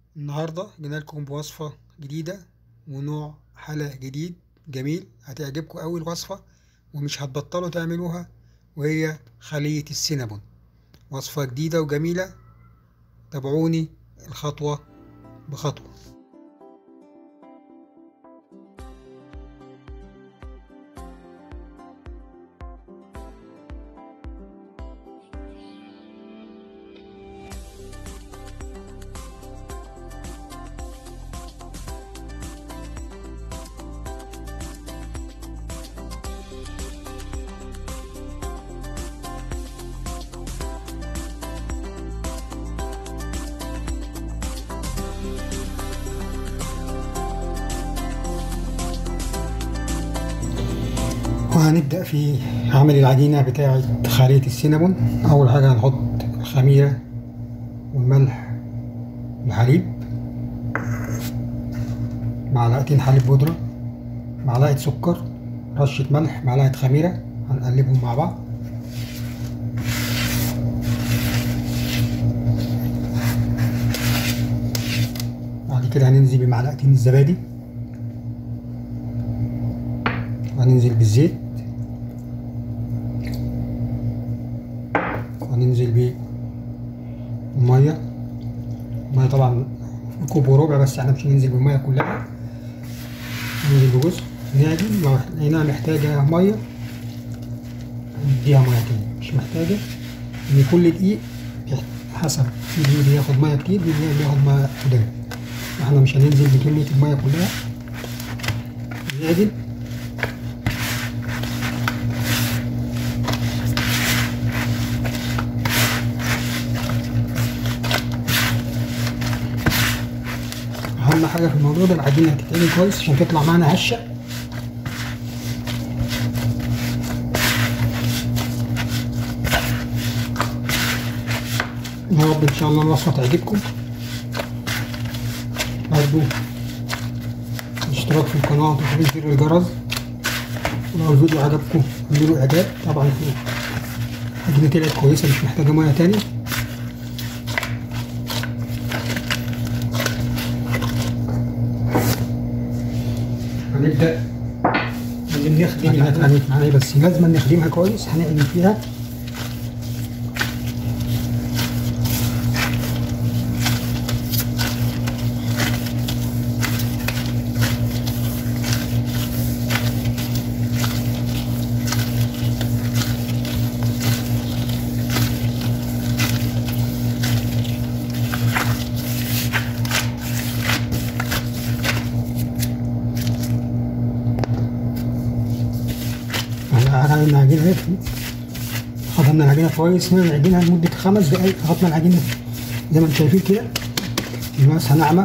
النهاردة جينا لكم بوصفة جديدة ونوع حلا جديد جميل هتعجبكم أوي الوصفة ومش هتبطلوا تعملوها وهي خلية السينابون وصفة جديدة وجميلة تابعوني الخطوة بخطوة وهنبدأ في عمل العجينة بتاعة خلية السينابون أول حاجة هنحط الخميرة والملح والحليب معلقتين حليب بودرة معلقة سكر رشة ملح معلقة خميرة هنقلبهم مع بعض بعد كده هننزل بمعلقتين الزبادي وهننزل بالزيت وهننزل بالمية المية طبعا كوب وربع بس احنا مش هننزل بالمية كلها ننزل بجزء نعجن لو لقيناها محتاجة مية نديها مية تاني مش محتاجة ان كل دقيق حسب في دقيق بياخد مية كتير في دقيق بياخد مية قليل احنا مش هننزل بكمية المية كلها نعجن اهم حاجه في الموضوع ده العجينه هتتعمل كويس عشان تطلع معانا هشه يا رب ان شاء الله الوصفه تعجبكم برضو الاشتراك في القناه وتفعيل زر الجرس ولو الفيديو عجبكم اعملوا اعجاب طبعا العجينه طلعت كويسه مش محتاجه ميه تاني هنبدأ لازم نخدم هنعمل معايا بس لازم نخدمها كويس هنعمل فيها على العجينة خدمنا العجينة كويس نعجنها لمدة خمس دقايق لغاية ما العجينة زي ما انتم شايفين كده الماسة ناعمة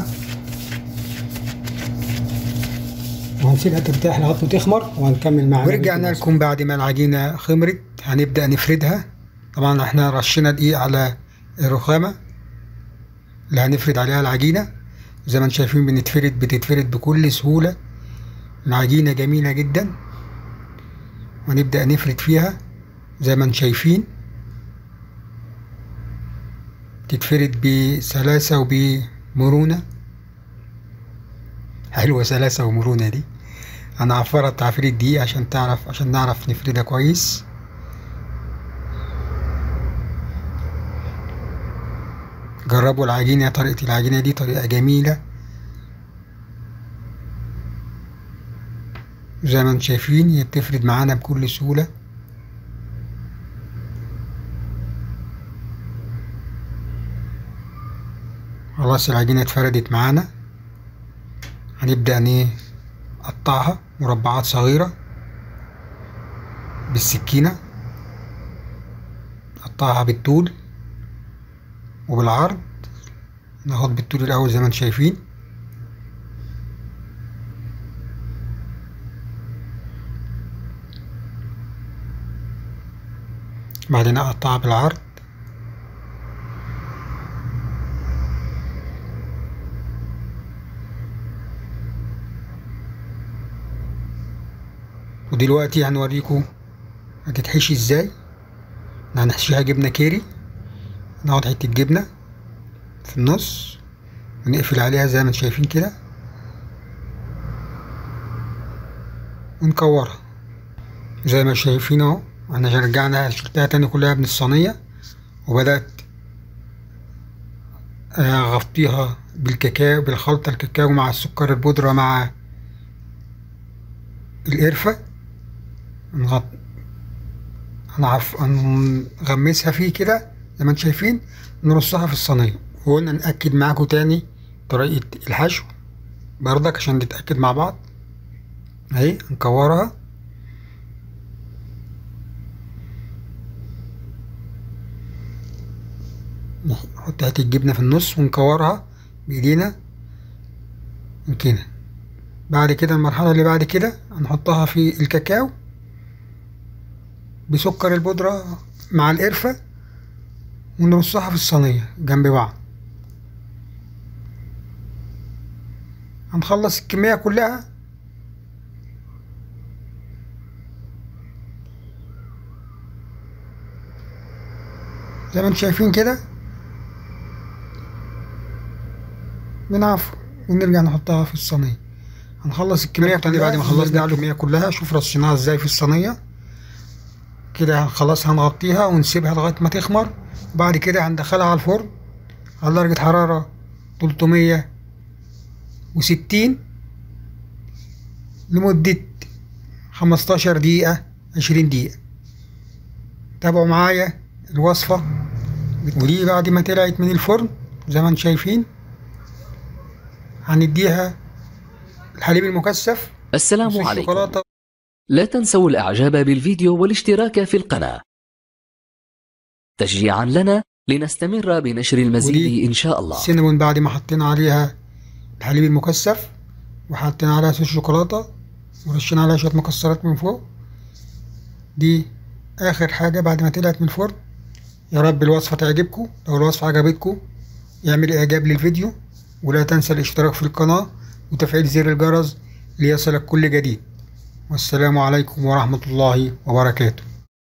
وهنسيبها ترتاح لغاية ما تخمر وهنكمل معانا ورجعنا لكم بعد ما العجينة خمرت هنبدأ نفردها طبعا احنا رشينا دقيق على الرخامة اللي هنفرد عليها العجينة زي ما انتم شايفين بنتفرد بتتفرد بكل سهولة العجينة جميلة جدا ونبدأ نفرد فيها زي ما انتم شايفين تتفرد بسلاسة وبمرونة حلوة سلاسة ومرونة دي أنا عفرت تعفير دي عشان تعرف عشان نعرف نفردها كويس جربوا العجينة طريقة العجينة دي طريقة جميلة زي ما انتم شايفين هي بتفرد معانا بكل سهولة خلاص العجينة اتفردت معانا هنبدأ نقطعها مربعات صغيرة بالسكينة نقطعها بالطول وبالعرض ناخد بالطول الأول زي ما انتم شايفين بعدين أقطعها بالعرض ودلوقتي هنوريكم هتتحشي ازاي هنحشيها جبنة كيري ناخد حتة جبنة في النص ونقفل عليها زي ما انتم شايفين كده ونكورها زي ما شايفين اهو احنا رجعنا شلتها تاني كلها من الصينية وبدأت اغطيها بالكاكاو بالخلطة الكاكاو مع السكر البودرة مع القرفة نغط هنعف نغمسها فيه كده زي ما انتم شايفين نرصها في الصينية وقلنا نأكد معاكم تاني طريقة الحشو بردك عشان نتأكد مع بعض اهي نكورها نحط حتة الجبنة في النص ونكورها بإيدينا كده بعد كده المرحلة اللي بعد كده هنحطها في الكاكاو بسكر البودرة مع القرفة ونرصها في الصينية جنب بعض هنخلص الكمية كلها زي ما انتم شايفين كده بنعفو ونرجع نحطها في الصينية هنخلص الكمية تاني بعد ما خلصنا الكمية كلها شوف رصيناها ازاي في الصينية كده خلاص هنغطيها ونسيبها لغاية ما تخمر وبعد كده هندخلها على الفرن على درجة حرارة تلتمية وستين لمدة خمستاشر دقيقة عشرين دقيقة تابعوا معايا الوصفة ودي بعد ما طلعت من الفرن زي ما انتم شايفين هنديها الحليب المكثف السلام عليكم لا تنسوا الاعجاب بالفيديو والاشتراك في القناة تشجيعا لنا لنستمر بنشر المزيد ان شاء الله السينمون بعد ما حطينا عليها الحليب المكثف وحطينا عليها صوص شوكولاتة ورشينا عليها شوية مكسرات من فوق دي اخر حاجة بعد ما طلعت من الفرن يا رب الوصفة تعجبكم لو الوصفة عجبتكم اعمل اعجاب للفيديو ولا تنسى الاشتراك في القناة وتفعيل زر الجرس ليصلك كل جديد والسلام عليكم ورحمة الله وبركاته